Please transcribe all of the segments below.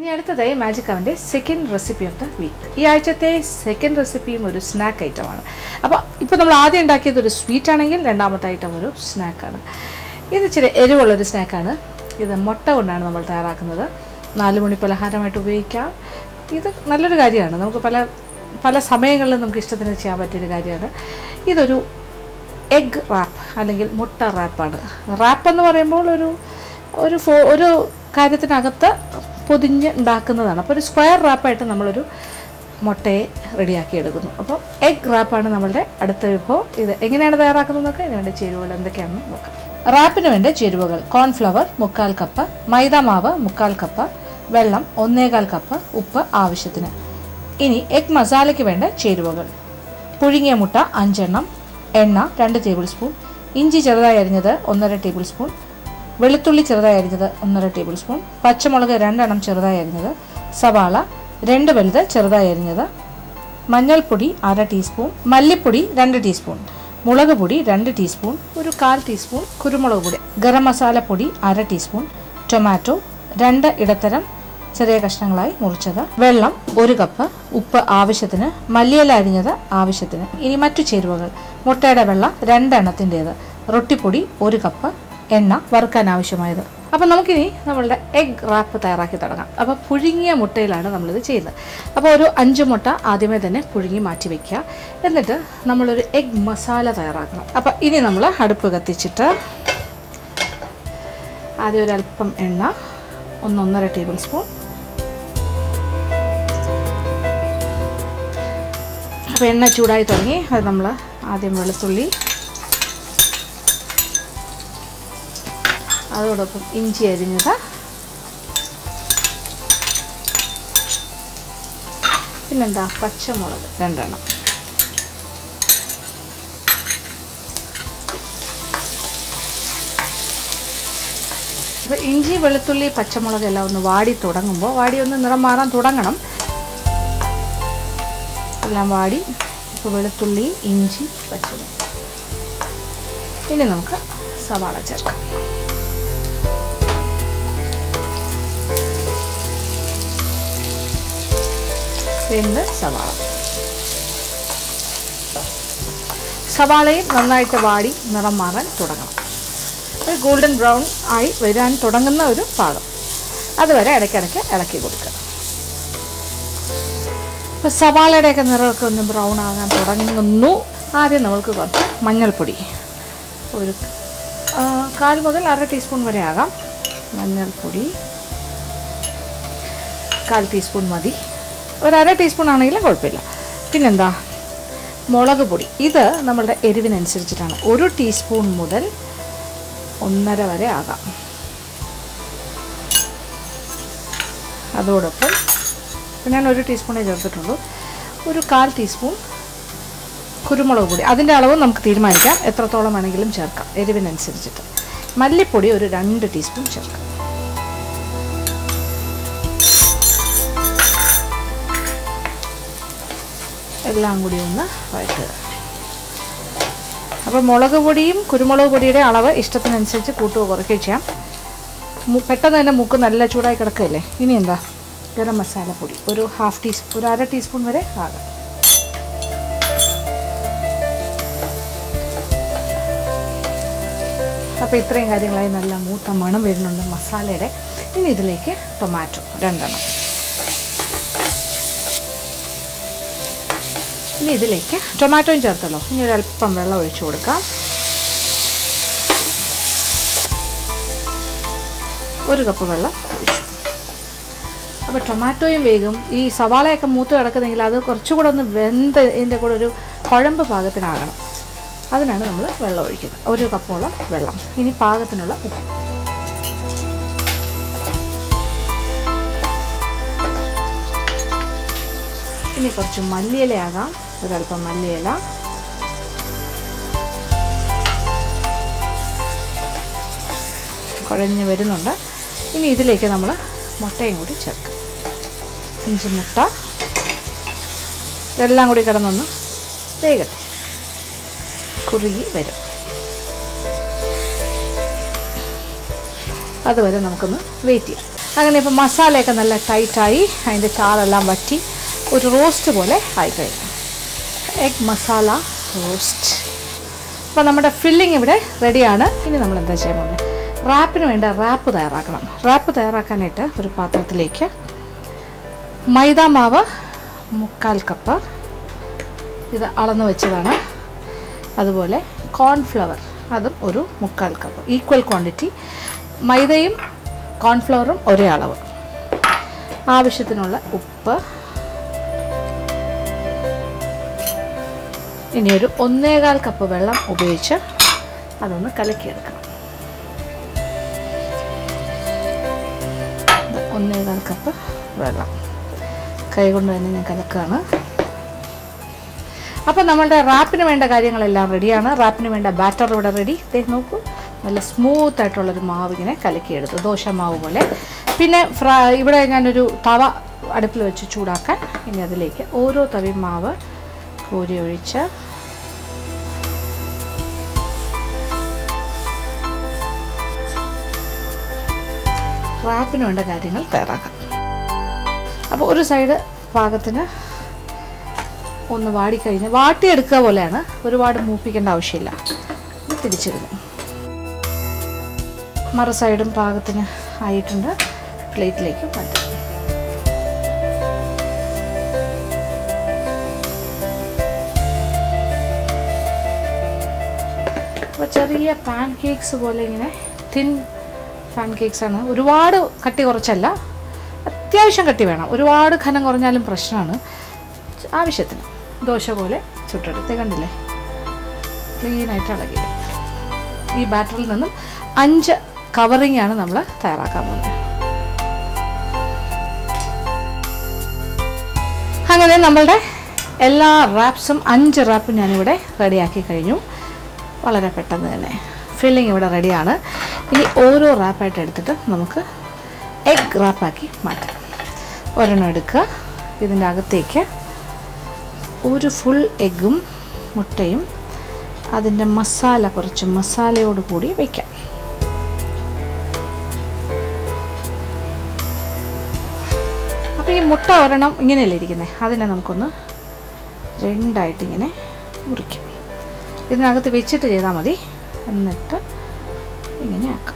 ഇനി അടുത്തതായി മാജിക് അവൻ്റെ second recipe of the week ഈ ആഴ്ചത്തെ സെക്കൻഡ് റെസിപ്പിയും ഒരു സ്നാക്ക് ഐറ്റമാണ് അപ്പോൾ ഇപ്പോൾ നമ്മൾ ആദ്യം ഉണ്ടാക്കിയത് ഒരു സ്വീറ്റ് ആണെങ്കിൽ രണ്ടാമത്തെ ഐറ്റം ഒരു സ്നാക്കാണ് ഇത് ഇച്ചിരി എരിവുള്ളൊരു സ്നാക്കാണ് ഇത് മുട്ട കൊണ്ടാണ് നമ്മൾ തയ്യാറാക്കുന്നത് നാല് മണി പലഹാരമായിട്ട് ഉപയോഗിക്കാം ഇത് നല്ലൊരു കാര്യമാണ് നമുക്ക് പല പല സമയങ്ങളിലും നമുക്ക് ഇഷ്ടത്തിന് ചെയ്യാൻ പറ്റിയൊരു കാര്യമാണ് ഇതൊരു എഗ് റാപ്പ് അല്ലെങ്കിൽ മുട്ട റാപ്പാണ് റാപ്പ് എന്ന് പറയുമ്പോൾ ഒരു ഒരു ഫോ ഒരു കാര്യത്തിനകത്ത് പൊതിഞ്ഞ് ഉണ്ടാക്കുന്നതാണ് അപ്പോൾ ഒരു സ്ക്വയർ റാപ്പായിട്ട് നമ്മളൊരു മുട്ടയെ റെഡിയാക്കി എടുക്കുന്നു അപ്പോൾ എഗ് റാപ്പാണ് നമ്മളുടെ അടുത്ത വിഭവം ഇത് എങ്ങനെയാണ് തയ്യാറാക്കുന്നതെന്നൊക്കെ ഇതിന് വേണ്ട ചേരുവകൾ എന്തൊക്കെയാണെന്ന് നോക്കാം റാപ്പിന് വേണ്ട ചേരുവകൾ കോൺഫ്ലവർ മുക്കാൽ കപ്പ് മൈദ മാവ് മുക്കാൽ കപ്പ് വെള്ളം ഒന്നേകാൽ കപ്പ് ഉപ്പ് ആവശ്യത്തിന് ഇനി എഗ് മസാലയ്ക്ക് വേണ്ട ചേരുവകൾ പുഴുങ്ങിയ മുട്ട അഞ്ചെണ്ണം എണ്ണ രണ്ട് ടേബിൾ സ്പൂൺ ഇഞ്ചി ചെറുതായി അരിഞ്ഞത് ഒന്നര ടേബിൾ സ്പൂൺ വെളുത്തുള്ളി ചെറുതായി അരിഞ്ഞത് ഒന്നര ടേബിൾ സ്പൂൺ പച്ചമുളക് രണ്ടെണ്ണം ചെറുതായി അരിഞ്ഞത് സവാള രണ്ട് വലുത് ചെറുതായി അരിഞ്ഞത് മഞ്ഞൾപ്പൊടി അര ടീസ്പൂൺ മല്ലിപ്പൊടി രണ്ട് ടീസ്പൂൺ മുളക് പൊടി രണ്ട് ടീസ്പൂൺ ഒരു കാൽ ടീസ്പൂൺ കുരുമുളക് പൊടി ഗരം മസാല പൊടി അര ടീസ്പൂൺ ടൊമാറ്റോ രണ്ട് ഇടത്തരം ചെറിയ കഷ്ണങ്ങളായി മുറിച്ചത് വെള്ളം ഒരു കപ്പ് ഉപ്പ് ആവശ്യത്തിന് മല്ലിയില അരിഞ്ഞത് ആവശ്യത്തിന് ഇനി മറ്റു ചേരുവകൾ മുട്ടയുടെ വെള്ള രണ്ടെണ്ണത്തിൻ്റേത് റൊട്ടിപ്പൊടി ഒരു കപ്പ് എണ്ണ വറുക്കാൻ ആവശ്യമായത് അപ്പം നമുക്കിനി നമ്മളുടെ എഗ് റാപ്പ് തയ്യാറാക്കി തുടങ്ങാം അപ്പോൾ പുഴുങ്ങിയ മുട്ടയിലാണ് നമ്മളിത് ചെയ്യുന്നത് അപ്പോൾ ഒരു അഞ്ച് മുട്ട ആദ്യമേ തന്നെ പുഴുങ്ങി മാറ്റി വെക്കുക എന്നിട്ട് നമ്മളൊരു എഗ് മസാല തയ്യാറാക്കണം അപ്പോൾ ഇനി നമ്മൾ അടുപ്പ് കത്തിച്ചിട്ട് ആദ്യം ഒരല്പം എണ്ണ ഒന്നൊന്നര ടേബിൾ സ്പൂൺ അപ്പോൾ എണ്ണ ചൂടായി തുടങ്ങി അത് നമ്മൾ ആദ്യം വെളുത്തുള്ളി അതോടൊപ്പം ഇഞ്ചി അരിഞ്ഞത് പിന്നെന്താ പച്ചമുളക് രണ്ടെണ്ണം അപ്പോൾ ഇഞ്ചി വെളുത്തുള്ളി പച്ചമുളക് എല്ലാം ഒന്ന് വാടി തുടങ്ങുമ്പോൾ വാടി ഒന്ന് നിറം മാറാൻ തുടങ്ങണം എല്ലാം വാടി ഇപ്പോൾ വെളുത്തുള്ളി ഇഞ്ചി പച്ചമുളക് ഇനി നമുക്ക് സവാള ചേർക്കാം രണ്ട് സവാള സവാളയും നന്നായിട്ട് വാടി നിറം മാറാൻ തുടങ്ങണം ഒരു ഗോൾഡൻ ബ്രൗൺ ആയി വരാൻ തുടങ്ങുന്ന ഒരു പാകം അതുവരെ ഇടയ്ക്കിടയ്ക്ക് ഇളക്കി കൊടുക്കുക ഇപ്പോൾ സവാളയുടെയൊക്കെ നിറമൊക്കെ ഒന്ന് ബ്രൗൺ ആകാൻ തുടങ്ങുന്നു ആദ്യം നമ്മൾക്ക് കുറച്ച് മഞ്ഞൾപ്പൊടി ഒരു ആ, കാൽ മുതൽ അര ടീസ്പൂൺ വരെ ആകാം മഞ്ഞൾപ്പൊടി കാൽ ടീസ്പൂൺ മതി ഒരു അര ടീസ്പൂൺ ആണെങ്കിലും കുഴപ്പമില്ല പിന്നെന്താ മുളക് പൊടി ഇത് നമ്മളുടെ എരിവിനനുസരിച്ചിട്ടാണ് ഒരു ടീസ്പൂൺ മുതൽ ഒന്നര വരെ ആകാം അതോടൊപ്പം ഇപ്പം ഞാൻ ഒരു ടീസ്പൂണേ ചേർത്തിട്ടുള്ളൂ ഒരു കാൽ ടീസ്പൂൺ കുരുമുളക് പൊടി അതിൻ്റെ അളവ് നമുക്ക് തീരുമാനിക്കാം എത്രത്തോളം വേണമെങ്കിലും ചേർക്കാം എരിവിനനുസരിച്ചിട്ട് മല്ലിപ്പൊടി ഒരു രണ്ട് ടീസ്പൂൺ ചേർക്കാം എല്ലാം കൂടി ഒന്ന് വഴറ്റുക അപ്പോൾ മുളക് പൊടിയും കുരുമുളക് പൊടിയുടെ അളവ് ഇഷ്ടത്തിനനുസരിച്ച് കൂട്ടുകയോ കുറയ്ക്കുകയോ ചെയ്യാം മു- പെട്ടെന്ന് തന്നെ മുക്ക് നല്ല ചൂടായി കിടക്കുകയല്ലേ ഇനി എന്താ ഗരം മസാല പൊടി ഒരു ഹാഫ് ടീസ്പൂൺ ഒരു അര ടീസ്പൂൺ വരെ ആകാം അപ്പോൾ ഇത്രയും കാര്യങ്ങളായി നല്ല മൂത്ത മണം വരുന്നുണ്ട് മസാലയുടെ ഇനി ഇതിലേക്ക് ടൊമാറ്റോ രണ്ടെണ്ണം ഇനി ഇതിലേക്ക് ടൊമാറ്റോയും ചേർത്തല്ലോ ഇനി ഒരു അല്പം വെള്ളം ഒഴിച്ചു കൊടുക്കാം ഒരു കപ്പ് വെള്ളം ഒഴിച്ചു അപ്പോൾ ടൊമാറ്റോയും വേഗം ഈ സവാളയൊക്കെ മൂത്ത് കിടക്കുന്നെങ്കിൽ അത് കുറച്ചുകൂടെ ഒന്ന് വെന്ത് ഇതിൻ്റെ കൂടെ ഒരു കുഴമ്പ് പാകത്തിനാകണം അതിനാണ് നമ്മൾ വെള്ളം ഒഴിക്കുന്നത് ഒരു കപ്പോളം വെള്ളം ഇനി പാകത്തിനുള്ള ഉപ്പ് ഇനി കുറച്ച് മല്ലിയിലയാകാം ഒരല്പം മല്ലിയില കുഴഞ്ഞ് വരുന്നുണ്ട് ഇനി ഇതിലേക്ക് നമ്മൾ മുട്ടയും കൂടി ചേർക്കാം ഇഞ്ചി മുട്ട ഇതെല്ലാം കൂടി കിടന്നൊന്ന് വേഗട്ടെ കുറുകി വരും അതുവരെ നമുക്കൊന്ന് വെയിറ്റ് ചെയ്യാം അങ്ങനെ ഇപ്പോൾ മസാലയൊക്കെ നല്ല ടൈറ്റായി അതിൻ്റെ ചാറെല്ലാം വറ്റി ഒരു റോസ്റ്റ് പോലെ ആയിക്കഴിഞ്ഞു എഗ് മസാല റോസ്റ്റ് അപ്പോൾ നമ്മുടെ ഫില്ലിംഗ് ഇവിടെ റെഡിയാണ് ഇനി നമ്മൾ എന്താ ചെയ്യാൻ പോകുന്നത് റാപ്പിന് വേണ്ട റാപ്പ് തയ്യാറാക്കണം റാപ്പ് തയ്യാറാക്കാനായിട്ട് ഒരു പാത്രത്തിലേക്ക് മൈദ മാവ് മുക്കാൽ കപ്പ് ഇത് അളന്ന് വെച്ചതാണ് അതുപോലെ കോൺഫ്ലവർ അതും ഒരു മുക്കാൽ കപ്പ് ഈക്വൽ ക്വാണ്ടിറ്റി മൈദയും കോൺഫ്ലവറും ഒരേ അളവ് ആവശ്യത്തിനുള്ള ഉപ്പ് ഇനി ഒരു ഒന്നേകാൽ കപ്പ് വെള്ളം ഉപയോഗിച്ച് അതൊന്ന് കലക്കിയെടുക്കണം ഇത് ഒന്നേകാൽ കപ്പ് വെള്ളം കൈ കൊണ്ട് തന്നെ ഞാൻ കലക്കുകയാണ് അപ്പോൾ നമ്മളുടെ റാപ്പിന് വേണ്ട കാര്യങ്ങളെല്ലാം റെഡിയാണ് റാപ്പിന് വേണ്ട ബാറ്റർ ഇവിടെ റെഡി ദേ നോക്കൂ നല്ല സ്മൂത്ത് ആയിട്ടുള്ളൊരു മാവ് ഇങ്ങനെ കലക്കിയെടുത്തു ദോശ മാവ് പോലെ പിന്നെ ഫ്രൈ ഇവിടെ ഞാനൊരു തവ അടുപ്പിൽ വെച്ച് ചൂടാക്കാൻ ഇനി അതിലേക്ക് ഓരോ തവിയും മാവ് കോരി ഒഴിച്ച് റാപ്പിന് വേണ്ട കാര്യങ്ങൾ തയ്യാറാക്കാം അപ്പോൾ ഒരു സൈഡ് പാകത്തിന് ഒന്ന് വാടിക്കഴിഞ്ഞ് വാട്ടിയെടുക്കുക പോലെയാണ് ഒരുപാട് മൂപ്പിക്കേണ്ട ആവശ്യമില്ല ഇത് തിരിച്ചിടുന്നു മറു സൈഡും പാകത്തിന് ആയിട്ടുണ്ട് പ്ലേറ്റിലേക്ക് മാറ്റാം അപ്പോൾ ചെറിയ പാൻ കേക്ക്സ് പോലെ ഇങ്ങനെ തിൻ പാൻ കേക്ക്സ് ആണ് ഒരുപാട് കട്ടി കുറച്ചല്ല അത്യാവശ്യം കട്ടി വേണം ഒരുപാട് ഘനം കുറഞ്ഞാലും പ്രശ്നമാണ് ആവശ്യത്തിന് ദോശ പോലെ ചുട്ടെടുത്ത് കണ്ടില്ലേ ക്ലീനായിട്ട് ഇളകി ഈ ബാറ്ററിൽ നിന്നും അഞ്ച് കവറിംഗ് ആണ് നമ്മൾ തയ്യാറാക്കാൻ പോകുന്നത് അങ്ങനെ നമ്മളുടെ എല്ലാ റാപ്സും അഞ്ച് റാപ്പും ഞാനിവിടെ റെഡിയാക്കി കഴിഞ്ഞു വളരെ പെട്ടെന്ന് തന്നെ ഫില്ലിംഗ് ഇവിടെ റെഡിയാണ് ഇനി ഓരോ റാപ്പായിട്ട് എടുത്തിട്ട് നമുക്ക് എഗ് റാപ്പാക്കി മാറ്റാം ഒരെണ്ണം എടുക്കുക ഇതിൻ്റെ അകത്തേക്ക് ഒരു ഫുൾ എഗ്ഗും മുട്ടയും അതിൻ്റെ മസാല കുറച്ച് മസാലയോട് കൂടി വയ്ക്കാം അപ്പോൾ ഈ മുട്ട ഒരെണ്ണം ഇങ്ങനെയല്ലേ ഇരിക്കുന്നത് അതിനെ നമുക്കൊന്ന് രണ്ടായിട്ട് ഇങ്ങനെ മുറിക്കാം ഇതിനകത്ത് വെച്ചിട്ട് ചെയ്താൽ മതി എന്നിട്ട് ഇങ്ങനെ ആക്കാം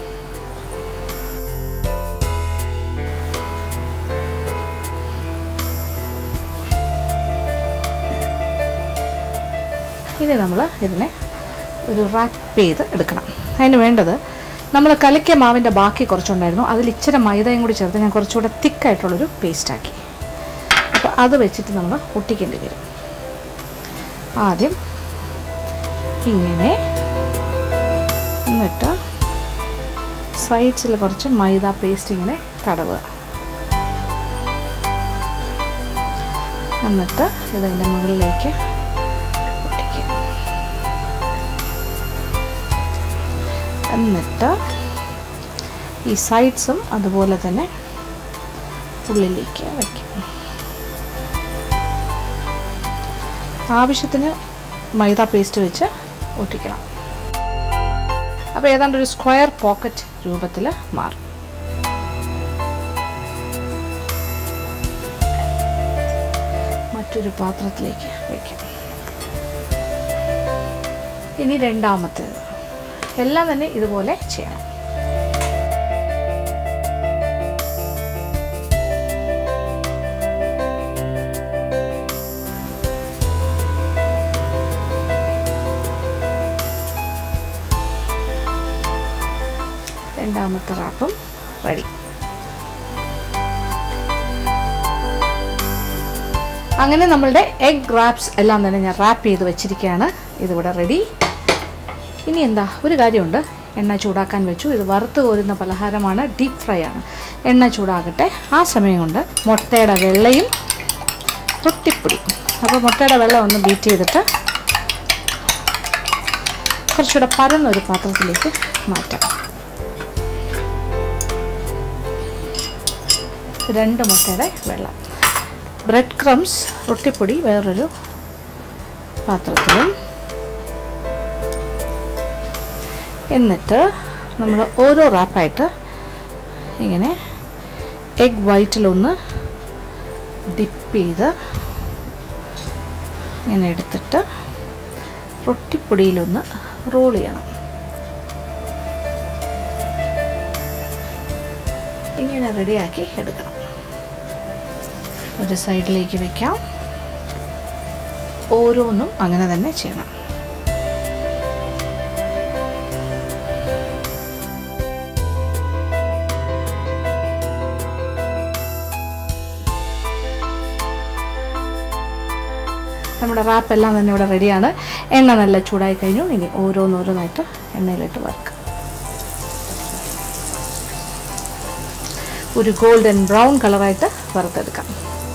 ഇനി നമ്മൾ ഇതിനെ ഒരു റാപ്പ് ചെയ്ത് എടുക്കണം അതിന് വേണ്ടത് നമ്മൾ കലക്കിയ മാവിൻ്റെ ബാക്കി കുറച്ചുണ്ടായിരുന്നു അതിൽ ഇച്ചിരി മൈദയും കൂടി ചേർത്ത് ഞാൻ കുറച്ചുകൂടെ തിക്കായിട്ടുള്ളൊരു പേസ്റ്റാക്കി അപ്പോൾ അത് വെച്ചിട്ട് നമ്മൾ ഒട്ടിക്കേണ്ടി വരും ആദ്യം ഇങ്ങനെ എന്നിട്ട് സൈഡ്സിൽ കുറച്ച് മൈദ പേസ്റ്റ് ഇങ്ങനെ തടവുക എന്നിട്ട് ഇതിൻ്റെ മുകളിലേക്ക് ഒട്ടിക്കുക എന്നിട്ട് ഈ സൈഡ്സും അതുപോലെ തന്നെ ഉള്ളിലേക്ക് വയ്ക്കും ആവശ്യത്തിന് മൈദ പേസ്റ്റ് വെച്ച് ഒട്ടിക്കണം അപ്പോൾ ഏതാണ്ട് ഒരു സ്ക്വയർ പോക്കറ്റ് രൂപത്തിൽ മാറും മറ്റൊരു പാത്രത്തിലേക്ക് വയ്ക്കാം ഇനി രണ്ടാമത്തേത് എല്ലാം തന്നെ ഇതുപോലെ ചെയ്യണം രണ്ടാമത്തെ റാപ്പും റെഡി അങ്ങനെ നമ്മളുടെ എഗ് റാപ്സ് എല്ലാം തന്നെ ഞാൻ റാപ്പ് ചെയ്ത് വെച്ചിരിക്കുകയാണ് ഇതിവിടെ റെഡി ഇനി എന്താ ഒരു കാര്യമുണ്ട് എണ്ണ ചൂടാക്കാൻ വെച്ചു ഇത് വറുത്ത് കോരുന്ന പലഹാരമാണ് ഡീപ്പ് ഫ്രൈ ആണ് എണ്ണ ചൂടാകട്ടെ ആ സമയം കൊണ്ട് മുട്ടയുടെ വെള്ളയും പൊട്ടിപ്പൊടി അപ്പോൾ മുട്ടയുടെ വെള്ളം ഒന്ന് ബീറ്റ് ചെയ്തിട്ട് കുറച്ചുകൂടെ പരന്നൊരു പാത്രത്തിലേക്ക് മാറ്റാം രണ്ട് മുട്ടയുടെ വെള്ളം ബ്രെഡ് ക്രംസ് റൊട്ടിപ്പൊടി വേറൊരു പാത്രത്തിലും എന്നിട്ട് നമ്മൾ ഓരോ റാപ്പായിട്ട് ഇങ്ങനെ എഗ് വൈറ്റിലൊന്ന് ഡിപ്പ് ചെയ്ത് ഇങ്ങനെ എടുത്തിട്ട് റൊട്ടിപ്പൊടിയിലൊന്ന് റോൾ ചെയ്യണം ഇങ്ങനെ റെഡിയാക്കി എടുക്കണം ഒരു സൈഡിലേക്ക് വെക്കാം ഓരോന്നും അങ്ങനെ തന്നെ ചെയ്യണം നമ്മുടെ റാപ്പ് എല്ലാം തന്നെ ഇവിടെ റെഡിയാണ് എണ്ണ നല്ല ചൂടായി കഴിഞ്ഞു ഇനി ഓരോന്നോരോന്നായിട്ട് എണ്ണയിലിട്ട് വറുക്കുക ഒരു ഗോൾഡൻ ബ്രൗൺ കളറായിട്ട് വറുത്തെടുക്കാം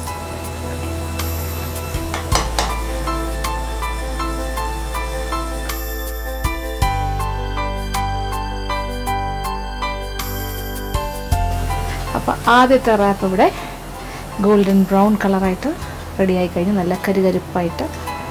അപ്പോൾ ആദ്യത്തെ റാപ്പ് ഇവിടെ ഗോൾഡൻ ബ്രൗൺ കളറായിട്ട് റെഡിയായി കഴിഞ്ഞ് നല്ല കരുകരുപ്പായിട്ട്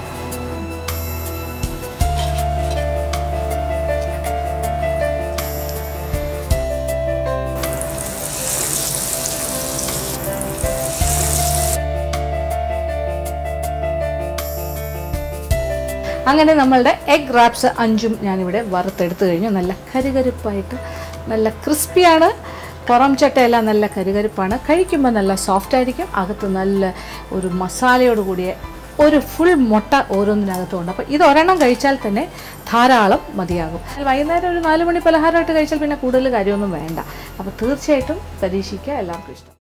അങ്ങനെ നമ്മളുടെ എഗ് റാപ്സ് അഞ്ചും ഞാനിവിടെ വറുത്തെടുത്ത് കഴിഞ്ഞു നല്ല കരുകരുപ്പായിട്ട് നല്ല ക്രിസ്പിയാണ് പുറം ചട്ടയെല്ലാം നല്ല കരുകരുപ്പാണ് കഴിക്കുമ്പോൾ നല്ല സോഫ്റ്റ് ആയിരിക്കും അകത്ത് നല്ല ഒരു മസാലയോട് കൂടിയ ഒരു ഫുൾ മുട്ട ഓരോന്നിനകത്തും ഉണ്ട് അപ്പോൾ ഇത് ഒരെണ്ണം കഴിച്ചാൽ തന്നെ ധാരാളം മതിയാകും വൈകുന്നേരം ഒരു നാല് മണി പലഹാരമായിട്ട് കഴിച്ചാൽ പിന്നെ കൂടുതൽ കാര്യമൊന്നും വേണ്ട അപ്പോൾ തീർച്ചയായിട്ടും പരീക്ഷിക്കുക എല്ലാവർക്കും ഇഷ്ടം